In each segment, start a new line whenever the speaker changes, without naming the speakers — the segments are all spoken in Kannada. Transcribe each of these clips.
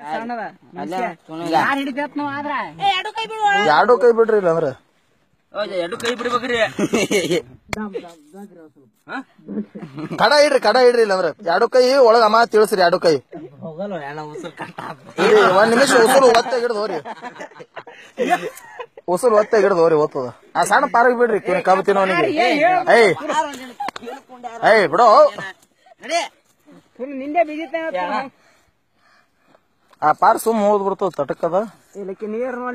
ಸಣ್ಣದ ಯಾರು ಹಿಡಿತೇತ್ ನಾವ್ ಆದ್ರ
ಎರಡು ಕೈ ಬಿಡ್ರಿ ಇಲ್ಲ ಅಂದ್ರ
ಎರಡು ಕೈ ಬಿಡ್ಬೇಕ್ರಿ
ಕಡ ಇಡ್ರಿ ಕಡ ಇಡ್ರಿ ಇಲ್ಲ ಅಂದ್ರ ಎರಡು ಕೈ ಒಳಗ ಅಮ್ಮ ತಿಳಿಸ್ರಿ ಎರಡು ಕೈ
ಹೋಗಲ್ಲ ಹೆಣ ಉಸುಲ್ ಕಟ್ಟ
ಇರಿ, ಒಂದ್ ನಿಮಿಷ ಉಸುಲು ಒತ್ತ ಹಿಡ್ದು ಹೋರಿ ಉಸುಲು ಒತ್ತ ಹಿಡ್ದು ಹೋರಿ ಓದ್ತದ ಆ ಸಣ್ಣ ಪಾರ್ಕ್ ಬಿಡ್ರಿ ಕಿವಿ ಕಬ್ಬು ತಿನ್ನೋನಿಗೆ ಏಯ್ ಏಯ್ ಬಿಡೋ
ಫುಲ್ ನಿಂದೆ ಬಿಗಿತ
ಆ ಪಾರ್ ಸುಮ್ ಹೋದ್ ಬಿಡ್ತದ ತಟಕದ
ಇಲ್ಲಕ್ಕೆ ನೀರ್ ನೋಡಿ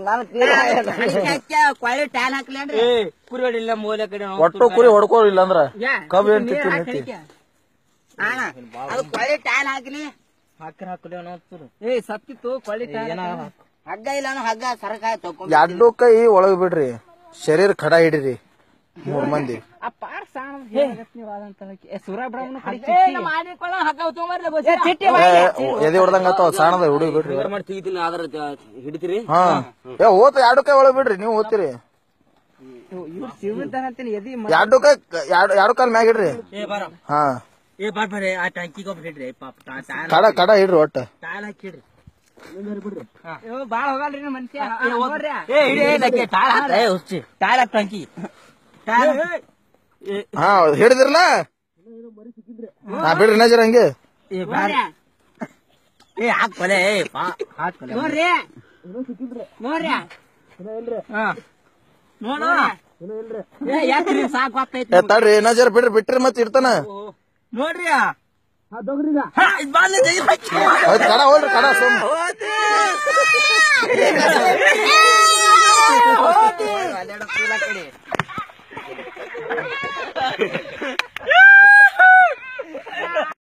ಕೊಳ್ಳಿ ಟ್ಯಾನ್ ಹಾಕ್ಲೇನ್ರಿ ಕುರಿ ಹೊಡಿಲ್ಲ ಮೂಲೆ ಕಡೆ
ಒಟ್ಟು ಕುರಿ ಹೊಡ್ಕೋ ಇಲ್ಲ ಅಂದ್ರ ಕಬ್ಬು ಏನ್ ತಿಂತಿ ನಿಂತಿ
ಅಣ್ಣ ಅದು ಕೊಳ್ಳಿ ಟ್ಯಾನ್ ಹಾಕ್ಲಿ
ಹಾಕ್ರ ಹಾಕಲಿ ಏ ಸತ್ತಿತ್ತು ಕೊಳ್ಳಿ
ಹಗ್ಗ ಇಲ್ಲ ಅನ್ನೋ ಹಗ್ಗ ಸರಕಾಯ ತಕೊಂಡ್
ಎರಡು ಕೈ ಒಳಗ್ ಬಿಡ್ರಿ ಶರೀರ ಖಡ ಹಿಡಿರಿ ಮೂರ್ ಮಂದಿ
ಆ ಪಾರ್ ಸಾಣ ಸುರ ಬ್ರಹ್ಮನ
ಮಾಡಿಕೊಳ್ಳ ಹಗ್ಗ ತಗೊಂಬರ್ಲಿ
ಚಿಟ್ಟಿ
ಏ, ಎದೆ ಹೊಡ್ದಂಗ ಆತಾವ ಸಣ್ಣದ ಹುಡುಗಿ ಬಿಡ್ರಿ
ಮಾಡಿ ತೆಗಿತೀನಿ ಆದ್ರ ಹಿಡಿತೀರಿ
ಹಾ ಏ ಓತ ಎರಡು ಕೈ ಒಳಗ್ ಬಿಡ್ರಿ ನೀವು ಓದ್ತೀರಿ
ಇವ್ರು ಸಿಗುತ್ತಾನಂತೀನಿ ಎದಿ
ಎರಡು ಕೈ ಎರಡು ಎರಡು ಕಾಲ್ ಮ್ಯಾಗ ಇಡ್ರಿ
ಏ ಬಾರ
ಹಾ
ಏ ಬಾರ್ ಬರ್ರಿ ಆ ಟ್ಯಾಂಕಿಗೆ ಒಬ್ಬ ಹಿಡ್ರಿ ಪಾಪ ಟ್ಯಾನ್
ಕಡ ಕಡ ಇಡ್ರಿ ಒಟ್ಟ
ಟ್ಯಾನ್ ಹಾಕಿಡ್ರಿ
ಬಾಳ ಹೋಗಲ್ರಿ ನಿಮ್ ಮನುಷ್ಯ ನೋಡ್ರಿ
ಏ ಹಿಡಿ ನಕ್ಕೆ ಟಾಲ್ ಹಾಕ ಏ ಹುಚ್ಚಿ ಟಾಲ್ ಹಾಕ್ ಟ್ಯಾಂಕಿ ಟಾಲ್
ಹಾ ಹಿಡಿದಿರ್ಲ ಹಾ ಬಿಡ್ರಿ ನಜರ ಹಂಗೆ
ಏ ಬಾರ್ ಏ ಹಾಕ್ ಕೊಲೆ ಏ ಪಾ ಹಾಕ್ ಕೊಲೆ
ನೋಡ್ರಿ ನೋಡ್ರಿ
ಹಾ
ನೋಡು ಏ ಯಾಕ್ರಿ ಸಾಕ್ ಗೊತ್ತೈತಿ
ಏ ತಡ್ರಿ ನಜರ ಬಿಡ್ರಿ ಬಿಟ್ರಿ ಮತ್ ಇರ್ತಾನ
ನೋಡ್ರಿ ಹಾ, ಇದ್ ಬಾರ್ಲಿ ಜೈ ಹಾಕಿ.
ಆಯ್ತ್ ಕಡ ಹೋಲ್ರಿ ಕಡ ಸುಮ್
ಅಲ್ಲೆರಡು ಕೂಲ ಕಡೆ